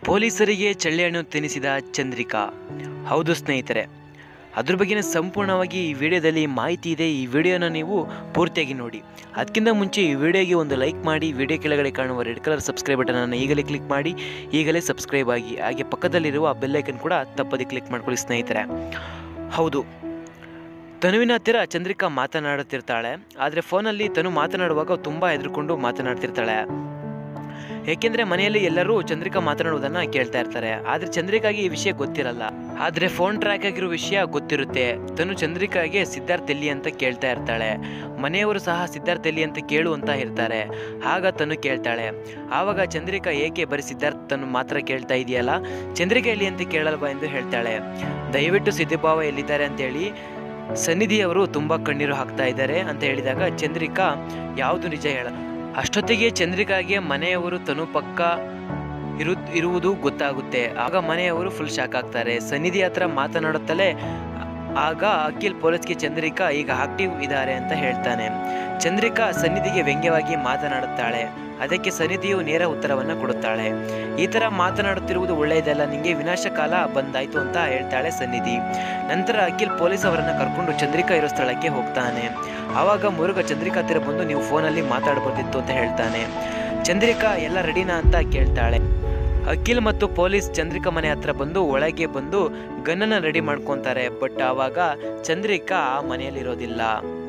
ಪೊಲೀಸರಿಗೆ ಚಳ್ಳೆಹಣ್ಣು ತಿನ್ನಿಸಿದ ಚಂದ್ರಿಕಾ ಹೌದು ಸ್ನೇಹಿತರೆ ಅದ್ರ ಬಗ್ಗೆನೇ ಸಂಪೂರ್ಣವಾಗಿ ಈ ವಿಡಿಯೋದಲ್ಲಿ ಮಾಹಿತಿ ಇದೆ ಈ ವಿಡಿಯೋನ ನೀವು ಪೂರ್ತಿಯಾಗಿ ನೋಡಿ ಅದಕ್ಕಿಂತ ಮುಂಚೆ ಈ ವಿಡಿಯೋಗೆ ಒಂದು ಲೈಕ್ ಮಾಡಿ ವಿಡಿಯೋ ಕೆಳಗಡೆ ಕಾಣುವ ರೆಡ್ ಕಲರ್ ಸಬ್ಸ್ಕ್ರೈಬ್ ಬಟನನ್ನು ಈಗಲೇ ಕ್ಲಿಕ್ ಮಾಡಿ ಈಗಲೇ ಸಬ್ಸ್ಕ್ರೈಬ್ ಆಗಿ ಹಾಗೆ ಪಕ್ಕದಲ್ಲಿರುವ ಬೆಲ್ಲೈಕನ್ ಕೂಡ ತಪ್ಪದೆ ಕ್ಲಿಕ್ ಮಾಡ್ಕೊಳ್ಳಿ ಸ್ನೇಹಿತರೆ ಹೌದು ತನುವಿನ ಹತ್ತಿರ ಚಂದ್ರಿಕಾ ಮಾತನಾಡುತ್ತಿರ್ತಾಳೆ ಆದರೆ ಫೋನಲ್ಲಿ ತನು ಮಾತನಾಡುವಾಗ ತುಂಬ ಹೆದರ್ಕೊಂಡು ಮಾತನಾಡ್ತಿರ್ತಾಳೆ ಏಕೆಂದರೆ ಮನೆಯಲ್ಲಿ ಎಲ್ಲರೂ ಚಂದ್ರಿಕಾ ಮಾತನಾಡುವುದನ್ನು ಕೇಳ್ತಾ ಇರ್ತಾರೆ ಆದರೆ ಚಂದ್ರಿಕಾಗೆ ಈ ವಿಷಯ ಗೊತ್ತಿರಲ್ಲ ಆದರೆ ಫೋನ್ ಟ್ರ್ಯಾಕ್ ಆಗಿರೋ ವಿಷಯ ಗೊತ್ತಿರುತ್ತೆ ತನು ಚಂದ್ರಿಕಾಗೆ ಸಿದ್ಧಾರ್ಥ್ ಎಲ್ಲಿ ಅಂತ ಕೇಳ್ತಾ ಇರ್ತಾಳೆ ಮನೆಯವರು ಸಹ ಸಿದ್ಧಾರ್ಥ್ ಎಲ್ಲಿ ಅಂತ ಕೇಳು ಅಂತ ಇರ್ತಾರೆ ಆಗ ತನು ಕೇಳ್ತಾಳೆ ಆವಾಗ ಚಂದ್ರಿಕಾ ಏಕೆ ಬರೀ ಸಿದ್ಧಾರ್ಥ್ ತನು ಮಾತ್ರ ಕೇಳ್ತಾ ಇದೆಯಲ್ಲ ಚಂದ್ರಿಕಾ ಎಲ್ಲಿ ಅಂತ ಕೇಳಲ್ವಾ ಎಂದು ಹೇಳ್ತಾಳೆ ದಯವಿಟ್ಟು ಸಿದ್ಧಭಾವ ಎಲ್ಲಿದ್ದಾರೆ ಅಂತೇಳಿ ಸನ್ನಿಧಿ ಅವರು ತುಂಬ ಕಣ್ಣೀರು ಹಾಕ್ತಾ ಇದ್ದಾರೆ ಅಂತ ಹೇಳಿದಾಗ ಚಂದ್ರಿಕಾ ಯಾವುದು ನಿಜ ಹೇಳ ಅಷ್ಟೊತ್ತಿಗೆ ಚಂದ್ರಿಕಾಗೆ ಮನೆಯವರು ತನು ಪಕ್ಕ ಇರು ಇರುವುದು ಗೊತ್ತಾಗುತ್ತೆ ಆಗ ಮನೆಯವರು ಫುಲ್ ಶಾಕ್ ಆಗ್ತಾರೆ ಸನ್ನಿಧಿ ಹತ್ರ ಮಾತನಾಡುತ್ತಲೇ ಆಗ ಅಖಿಲ್ ಪೊಲೀಸ್ಗೆ ಚಂದ್ರಿಕಾ ಈಗ ಆಕ್ಟಿವ್ ಇದ್ದಾರೆ ಅಂತ ಹೇಳ್ತಾನೆ ಚಂದ್ರಿಕಾ ಸನ್ನಿಧಿಗೆ ವ್ಯಂಗ್ಯವಾಗಿ ಮಾತನಾಡುತ್ತಾಳೆ ಅದಕ್ಕೆ ಸನ್ನಿಧಿಯು ನೇರ ಉತ್ತರವನ್ನು ಕೊಡುತ್ತಾಳೆ ಈ ಥರ ಮಾತನಾಡುತ್ತಿರುವುದು ಒಳ್ಳೆಯದಲ್ಲ ನಿಮಗೆ ವಿನಾಶಕಾಲ ಬಂದಾಯ್ತು ಅಂತ ಹೇಳ್ತಾಳೆ ಸನ್ನಿಧಿ ನಂತರ ಅಖಿಲ್ ಪೊಲೀಸ್ ಅವರನ್ನ ಕರ್ಕೊಂಡು ಚಂದ್ರಿಕಾ ಇರೋ ಸ್ಥಳಕ್ಕೆ ಹೋಗ್ತಾನೆ ಆವಾಗ ಮುರುಘ ಚಂದ್ರಿಕಾ ಹತ್ತಿರ ಬಂದು ನೀವು ಫೋನಲ್ಲಿ ಮಾತಾಡ್ಬೋದಿತ್ತು ಅಂತ ಹೇಳ್ತಾನೆ ಚಂದ್ರಿಕಾ ಎಲ್ಲ ರೆಡಿನಾ ಅಂತ ಕೇಳ್ತಾಳೆ ಅಖಿಲ್ ಮತ್ತು ಪೊಲೀಸ್ ಚಂದ್ರಿಕಾ ಮನೆ ಹತ್ರ ಬಂದು ಒಳಗೆ ಬಂದು ಗನ್ನನ್ನು ರೆಡಿ ಮಾಡ್ಕೊತಾರೆ ಬಟ್ ಆವಾಗ ಚಂದ್ರಿಕಾ ಆ ಮನೆಯಲ್ಲಿರೋದಿಲ್ಲ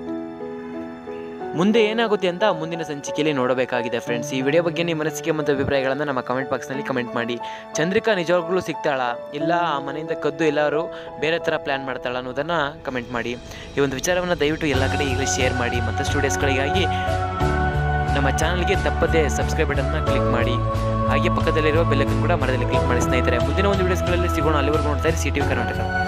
ಮುಂದೆ ಏನಾಗುತ್ತೆ ಅಂತ ಮುಂದಿನ ಸಂಚಿಕೆಯಲ್ಲಿ ನೋಡಬೇಕಾಗಿದೆ ಫ್ರೆಂಡ್ಸ್ ಈ ವಿಡಿಯೋ ಬಗ್ಗೆ ನಿಮ್ಮ ಮನಸ್ಸಿಗೆ ಮತ್ತು ಅಭಿಪ್ರಾಯಗಳನ್ನು ನಮ್ಮ ಕಮೆಂಟ್ ಬಾಕ್ಸ್ನಲ್ಲಿ ಕಮೆಂಟ್ ಮಾಡಿ ಚಂದ್ರಿಕಾ ನಿಜವಾಗ್ಲೂ ಸಿಗ್ತಾಳಾ ಇಲ್ಲ ಆ ಮನೆಯಿಂದ ಕದ್ದು ಎಲ್ಲರೂ ಬೇರೆ ಥರ ಪ್ಲ್ಯಾನ್ ಮಾಡ್ತಾಳ ಅನ್ನೋದನ್ನು ಕಮೆಂಟ್ ಮಾಡಿ ಈ ಒಂದು ವಿಚಾರವನ್ನು ದಯವಿಟ್ಟು ಎಲ್ಲ ಕಡೆ ಈಗಲೇ ಶೇರ್ ಮಾಡಿ ಮತ್ತು ಸ್ಟೂಡಿಯೋಸ್ಗಳಿಗಾಗಿ ನಮ್ಮ ಚಾನಲ್ಗೆ ತಪ್ಪದೇ ಸಬ್ಸ್ಕ್ರೈಬ್ ಬಟನ್ನ ಕ್ಲಿಕ್ ಮಾಡಿ ಹಾಗೆ ಪಕ್ಕದಲ್ಲಿರುವ ಬೆಲ್ಲಕ್ಕನ್ನು ಕೂಡ ಮರದಲ್ಲಿ ಕ್ಲಿಕ್ ಮಾಡಿ ಸ್ನೇಹಿತರೆ ಮುಂದಿನ ಒಂದು ವಿಡಿಯೋಸ್ಗಳಲ್ಲಿ ಸಿಗೋಣ ಅಲ್ಲಿವರೆಗೂ ನೋಡ್ತಾ ಇರಿ ಸಿ ಟಿ ವಿ ಕರ್ನಾಟಕ